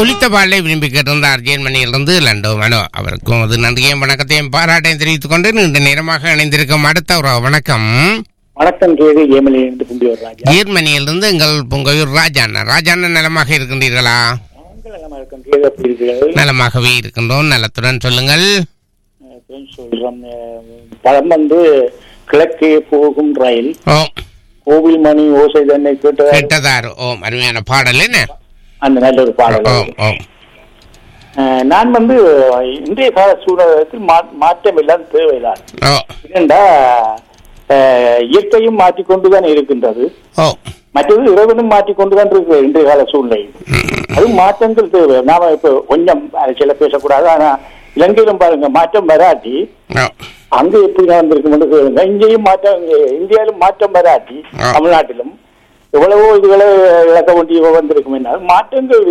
ஒலித்த பாடலை விரும்பி கேட்டிருந்தார் ஜெர்மனியிலிருந்து லண்டோ மனோ அவருக்கும் அது நன்றியையும் வணக்கத்தையும் பாராட்டையும் தெரிவித்துக் கொண்டு நீண்ட நேரமாக இணைந்திருக்கும் அடுத்த ஒரு வணக்கம் வணக்கம் கேது ஏமலிலிருந்து கும்பியோர் ராஜா ஜெர்மனியிலிருந்து எங்கள் பொங்கையூர் ராஜாண்ணா ராஜாண்ணா நலமாக இருக்கின்றீர்களா நாங்கள் எல்லாம் வணக்கம் கேது எப்படி இருக்கிறது நலமாகவே இருக்கின்றோம் நலத்துடன் சொல்லுங்கள் அஹ் சொல்றோம் அஹ் படம் வந்து கிழக்கே போகும் ரயில் ஓ கோவில் மணி ஓசை தன்னை கேட்ட கேட்டதார் ஓ அருமையான பாடல் என்ன அந்த நல்ல ஒரு பாடல் ஓ ஓ அஹ் நான் வந்து இன்றைய கால சூழலத்தில் மா- மாற்றம் எல்லாம் தேவைதான் ஓ ஏனென்றா அஹ், இயற்கையும் மாற்றிக்கொண்டுதான் இருக்கின்றது ஓ மற்றது இறைவனும் மாற்றிக்கொண்டுதான் இருக்கு இன்றைய கால சூழ்நிலை அது மாற்றங்கள் தேவை நாம இப்ப கொஞ்சம் அது சில பேசக்கூடாது ஆனா இலங்கையிலும் பாருங்க மாற்றம் வராட்டி ஓ அங்க எப்படி நடந்திருக்கும் கேளுங்க இங்கேயும் மாற்றம் இங்க இந்தியாவிலும் மாற்றம் வராட்டி ஆ. தமிழ்நாட்டிலும் எவ்வளவோ இதுகளை இழக்க வேண்டிய வந்திருக்கும் என்ன மாற்றங்கள்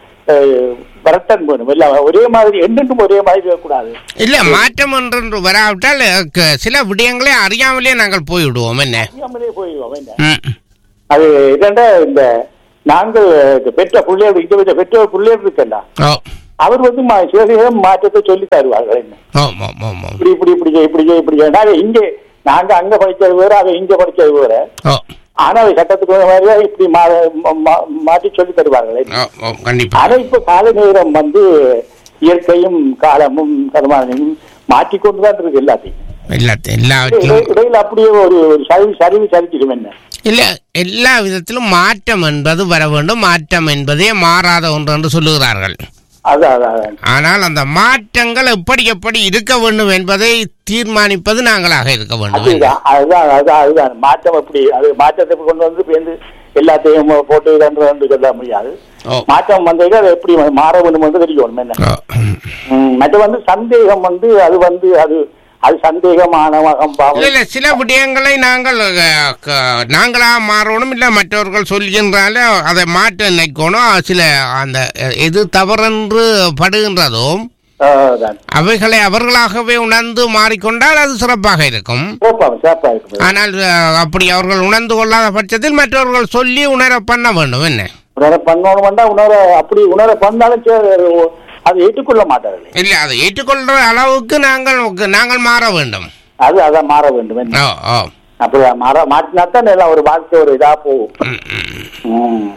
அஹ், வரத்தான் வேணும் எல்லாம் ஒரே மாதிரி என்னென்றும் ஒரே மாதிரி இருக்கக்கூடாது இல்ல மாற்றம் ஒன்று வராவிட்டால் க- சில விடயங்களை அறியாமலே நாங்கள் போய்விடுவோம் என்ன அறியாமலே போயிடுவோம் என்ன ம். அது என்னண்டா இந்த நாங்கள் பெற்ற பிள்ளைகள் இங்க வச்ச பெற்றோர் பிள்ளைகள் இருக்கல்ல ஓ அவர் வந்து மா- சில நேரம் மாற்றத்தை சொல்லி தருவார்கள் என்ன ஓ ஓ ஓ ஓ இப்படி இப்படி இப்படி செய், இப்படி செய், இப்படி செய். நாங்க இங்க நாங்க அங்க படிச்சது வேற அவ இங்க படிச்சது வேற ஓ ஆனா அது சட்டத்துக்கு தகுந்த மாதிரி இப்படி மா- மா- மா- மாற்றி சொல்லி தருவார்கள் ஓ ஓ கண்டிப்பா ஆனா இப்ப கால நேரம் வந்து இயற்கையும் காலமும் கருமானையும் மாற்றிக்கொண்டுதான் இருக்கு எல்லாத்தையும் எல்லாத்தையும் இடை- எல்லாவற்றிலும் இடையில அப்படியே ஒரு ஒரு சரிவு சரிவு சரிச்சிடும் என்ன இல்ல எல்லா விதத்திலும் மாற்றம் என்பது வர வேண்டும் மாற்றம் என்பதே மாறாத ஒன்று என்று சொல்லுகிறார்கள் அதான் அதான் அதான். ஆனால் அந்த மாற்றங்கள் எப்படி எப்படி இருக்க வேண்டும் என்பதை தீர்மானிப்பது நாங்களாக இருக்க வேண்டும் அதுதான் அதுதான் அதுதான் அதுதான் மாற்றம் அப்படி அது மாற்றத்தை கொண்டு வந்து இப்ப வந்து எல்லாத்தையும் போட்டு இதன்று சொல்ல முடியாது ஓ மாற்றம் வந்தது அது எப்படி மாற வேண்டும் என்று தெரியணும் என்ன ஓ, ம். ம், மற்ற வந்து சந்தேகம் வந்து அது வந்து அது அது சந்தேகமானவகம் இல்ல பாவம் இல்ல சில விடயங்களை நாங்கள் அஹ், க- நாங்களா மாறணும் இல்ல மற்றவர்கள் சொல்கின்றால அதை மாற்ற நினைக்கணும் சில அந்த அஹ், எது தவறென்று படுகின்றதோ அதான். அவைகளை அவர்களாகவே உணர்ந்து மாறிக்கொண்டால் அது சிறப்பாக இருக்கும் சிறப்பா சிறப்பா இருக்கு ஆனால் அஹ், அப்படி அவர்கள் உணர்ந்து கொள்ளாத பட்சத்தில் மற்றவர்கள் சொல்லி உணர பண்ண வேண்டும் என்ன உணர பண்ணணும்னா உணர அப்படி உணர பண்ணாலும் சரி, அதை ஏற்றுக்கொள்ள மாட்டார்கள் இல்ல அதை ஏற்றுக்கொள்ற அளவுக்கு நாங்கள் நாங்கள் மாற வேண்டும் அது அதான் மாற வேண்டும் என்ன ஓ ஓ அப்படி மாற மாற்றினா தான் எல்லாம் ஒரு வாழ்க்கை ஒரு இதா போகும் ம், ம். ம்.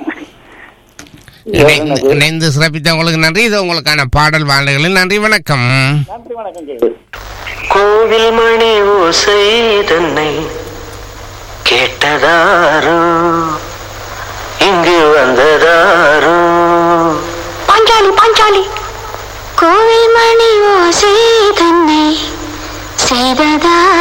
இணைந்து- இணைந்து சிறப்பித்த உங்களுக்கு நன்றி இது உங்களுக்கான பாடல் வாழ்க்கைகளில் நன்றி வணக்கம் நன்றி வணக்கம் கேள்வி கோவில் மணி ஓசை தன்னை கேட்டதாரோ இங்கு வந்ததாரோ பாஞ்சாலி பாஞ்சாலி கோவில் மணி ஓசை தன்னை செய்ததா